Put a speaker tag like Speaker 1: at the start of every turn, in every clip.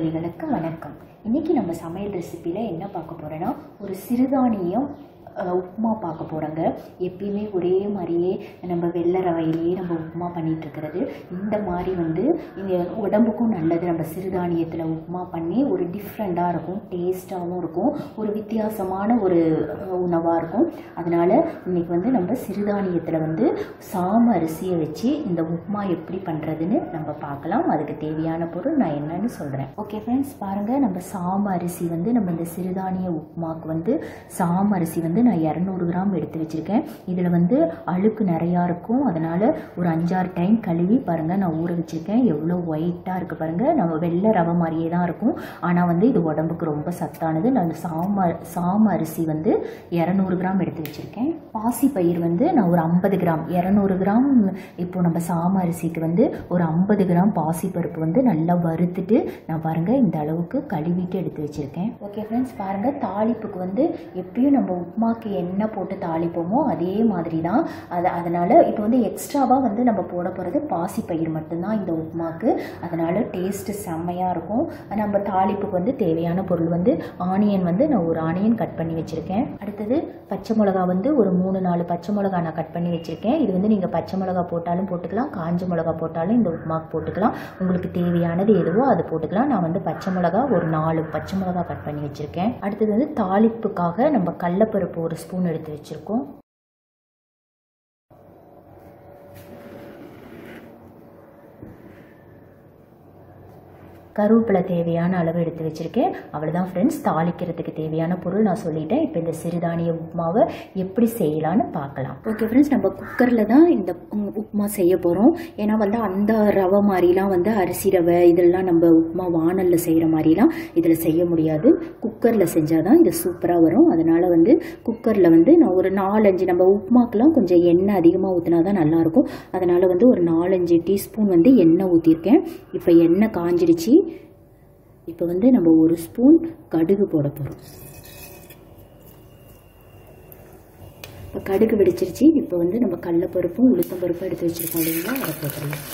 Speaker 1: தோழிகளுக்கு வணக்கம் இன்னைக்கு நம்ம சமையல் ரெசிப்பியில் என்ன பார்க்க போகிறோன்னா ஒரு சிறுதானியம் அஹ், உப்புமா பார்க்க போகிறோங்க எப்பயுமே ஒரே மாதிரியே நம்ம வெள்ளை ரவையிலேயே நம்ம உப்புமா பண்ணிட்டு இருக்கிறது இந்த மாதிரி வந்து இந்த உடம்புக்கும் நல்லது நம்ம சிறுதானியத்தில் உப்புமா பண்ணி ஒரு டிஃப்ரெண்ட்டாக இருக்கும் டேஸ்ட்டாகவும் இருக்கும் ஒரு வித்தியாசமான ஒரு உணவாக இருக்கும் அதனால் இன்னைக்கு வந்து நம்ம சிறுதானியத்தில் வந்து சாம அரிசியை வச்சு இந்த உப்புமா எப்படி பண்ணுறதுன்னு நம்ம பார்க்கலாம் அதுக்கு தேவையான பொருள் நான் என்னன்னு சொல்கிறேன் ஓகே ஃப்ரெண்ட்ஸ் பாருங்கள் நம்ம சாம அரிசி வந்து நம்ம இந்த சிறுதானிய உப்புமாக்கு வந்து சாம அரிசி வந்து நான் இரநூறு கிராம் எடுத்து வச்சுருக்கேன் இதில் வந்து அழுக்கு நிறையா இருக்கும் அதனால் ஒரு அஞ்சாறு டைம் கழுவி பாருங்கள் நான் ஊற வச்சுருக்கேன் எவ்வளோ ஒயிட்டாக இருக்குது பாருங்கள் நம்ம வெள்ளை ரவை மாதிரியே தான் இருக்கும் ஆனால் வந்து இது உடம்புக்கு ரொம்ப சத்தானது நான் சாம சாம அரிசி வந்து இரநூறு கிராம் எடுத்து வச்சுருக்கேன் பாசி பயிர் வந்து நான் ஒரு ஐம்பது கிராம் இரநூறு கிராம் இப்போ நம்ம சாம அரிசிக்கு வந்து ஒரு ஐம்பது கிராம் பாசி பருப்பு வந்து நல்லா வறுத்துட்டு நான் பாருங்கள் இந்த அளவுக்கு கழுவிட்டு எடுத்து வச்சுருக்கேன் ஓகே ஃப்ரெண்ட்ஸ் பாருங்கள் தாளிப்புக்கு வந்து எப்பயும் நம்ம உப்புமாக்கு எண்ணெய் போட்டு தாளிப்போமோ அதே மாதிரி தான் அது அதனால் இப்போ வந்து எக்ஸ்ட்ராவாக வந்து நம்ம போட போகிறது பாசி பயிர் மட்டும்தான் இந்த உப்புமாக்கு அதனால் டேஸ்ட்டு செம்மையாக இருக்கும் நம்ம தாளிப்புக்கு வந்து தேவையான பொருள் வந்து ஆனியன் வந்து நான் ஒரு ஆனியன் கட் பண்ணி வச்சுருக்கேன் அடுத்தது பச்சை மிளகா வந்து ஒரு மூணு நாலு பச்சை மிளகா நான் கட் பண்ணி வச்சுருக்கேன் இது வந்து நீங்கள் பச்சை மிளகா போட்டாலும் போட்டுக்கலாம் காஞ்ச மிளகா போட்டாலும் இந்த உப்புமாக்கு போட்டுக்கலாம் உங்களுக்கு தேவையானது எதுவோ அது போட்டுக்கலாம் நான் வந்து பச்சை மிளகா ஒரு நாலு பச்சை மிளகா கட் பண்ணி வச்சுருக்கேன் அடுத்தது வந்து தாளிப்புக்காக நம்ம கடலப்பருப்பு ஒரு ஸ்பூன் எடுத்து வச்சுருக்கோம் கருவேப்பிலை தேவையான அளவு எடுத்து வச்சுருக்கேன் அவ்வளோதான் ஃப்ரெண்ட்ஸ் தாளிக்கிறதுக்கு தேவையான பொருள் நான் சொல்லிட்டேன் இப்போ இந்த சிறுதானிய உப்புமாவை எப்படி செய்யலான்னு பார்க்கலாம் ஓகே ஃப்ரெண்ட்ஸ் நம்ம குக்கரில் தான் இந்த உம், உப்புமா செய்ய போகிறோம் ஏன்னா வந்து அந்த ரவை மாதிரிலாம் வந்து அரிசி ரவை இதெல்லாம் நம்ம உப்புமா வானலில் செய்கிற மாதிரிலாம் இதில் செய்ய முடியாது குக்கரில் செஞ்சால் தான் இது சூப்பராக வரும் அதனால் வந்து குக்கரில் வந்து நான் ஒரு நாலஞ்சு நம்ம உப்புமாக்கெலாம் கொஞ்சம் எண்ணெய் அதிகமாக ஊற்றினா தான் நல்லாயிருக்கும் அதனால் வந்து ஒரு நாலஞ்சு டீஸ்பூன் வந்து எண்ணெய் ஊற்றிருக்கேன் இப்போ எண்ணெய் காஞ்சிடுச்சு இப்போ வந்து நம்ம ஒரு ஸ்பூன் கடுகு போட போகிறோம் இப்போ கடுகு வெடிச்சிருச்சு இப்போ வந்து நம்ம கடலப்பருப்பும் உளுத்தம்பருப்பும் எடுத்து வச்சுருக்கோம் இல்லைங்களா அதை போட்டுடலாம்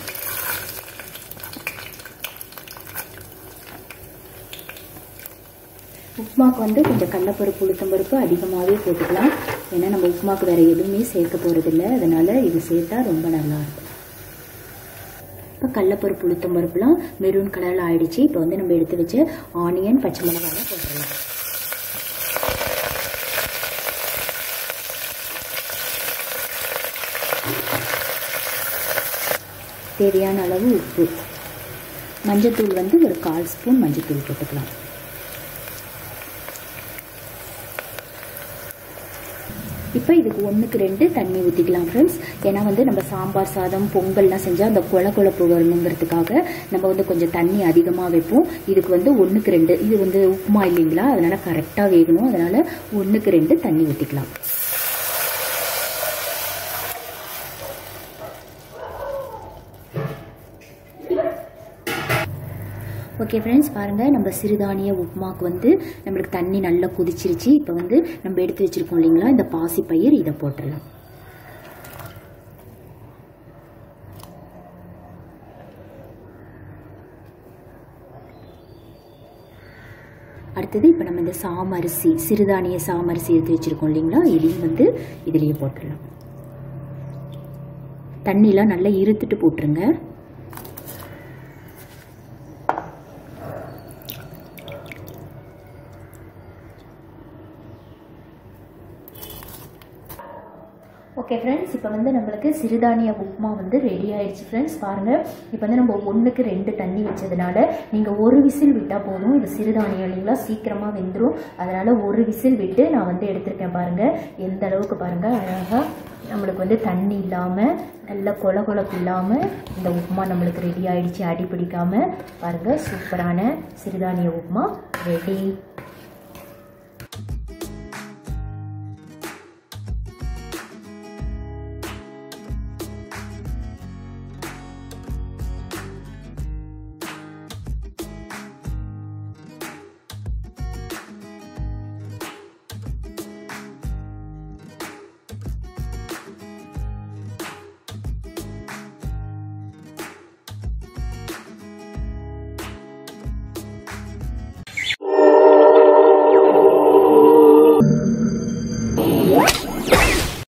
Speaker 1: உப்புமாக்கு வந்து கொஞ்சம் கடலப்பருப்பு உளுத்தம்பருப்பு அதிகமாகவே போட்டுக்கலாம் ஏன்னா நம்ம உப்புமாக்கு வேறு எதுவுமே சேர்க்க போகிறதில்ல அதனால் இது சேர்த்தா ரொம்ப நல்லாயிருக்கும் இப்போ கடலப்பருப்பு உளுத்தம் பருப்புலாம் மெரூன் கலரில் ஆயிடுச்சு இப்போ வந்து நம்ம எடுத்து வச்ச ஆனியன் பச்சை மிளகாய் போட்டுடலாம் தேவையான அளவு உப்பு மஞ்சத்தூள் வந்து ஒரு கால் ஸ்பூன் மஞ்சத்தூள் போட்டுக்கலாம் இப்போ இதுக்கு ஒன்றுக்கு ரெண்டு தண்ணி ஊற்றிக்கலாம் ஃப்ரெண்ட்ஸ் ஏன்னா வந்து நம்ம சாம்பார் சாதம் பொங்கல்லாம் செஞ்சால் அந்த கொல கொழப்பு வரணுங்கிறதுக்காக நம்ம வந்து கொஞ்சம் தண்ணி அதிகமாக வைப்போம் இதுக்கு வந்து ஒன்றுக்கு ரெண்டு இது வந்து உப்புமா இல்லைங்களா அதனால் கரெக்டாக வேகணும் அதனால் ஒன்றுக்கு ரெண்டு தண்ணி ஊற்றிக்கலாம் ஓகே ஃப்ரெண்ட்ஸ் பாருங்கள் நம்ம சிறுதானிய உப்புமாக்கு வந்து நம்மளுக்கு தண்ணி நல்லா கொதிச்சிருச்சு இப்போ வந்து நம்ம எடுத்து வச்சுருக்கோம் இல்லைங்களா இந்த பாசி பயிர் இதை போட்டுடலாம் அடுத்தது இப்போ நம்ம இந்த சாமரிசி சிறுதானிய சாமரிசி எடுத்து வச்சுருக்கோம் இல்லைங்களா இதையும் வந்து இதுலேயே போட்டுடலாம் தண்ணிலாம் நல்லா இருத்துட்டு போட்டுருங்க ஓகே ஃப்ரெண்ட்ஸ் இப்போ வந்து நம்மளுக்கு சிறுதானிய உப்புமா வந்து ரெடி ஆயிடுச்சு ஃப்ரெண்ட்ஸ் பாருங்கள் இப்போ வந்து நம்ம ஒன்றுக்கு ரெண்டு தண்ணி வச்சதுனால நீங்கள் ஒரு விசில் விட்டால் போதும் இது சிறுதானியம் இல்லைங்களா சீக்கிரமாக வெந்துடும் அதனால் ஒரு விசில் விட்டு நான் வந்து எடுத்திருக்கேன் பாருங்கள் எந்த அளவுக்கு பாருங்கள் அழகாக நம்மளுக்கு வந்து தண்ணி இல்லாமல் நல்ல கொல கொலப்பு இல்லாமல் இந்த உப்புமா நம்மளுக்கு ரெடி ஆயிடுச்சு அடி பிடிக்காமல் பாருங்கள் சூப்பரான சிறுதானிய உப்புமா ரெடி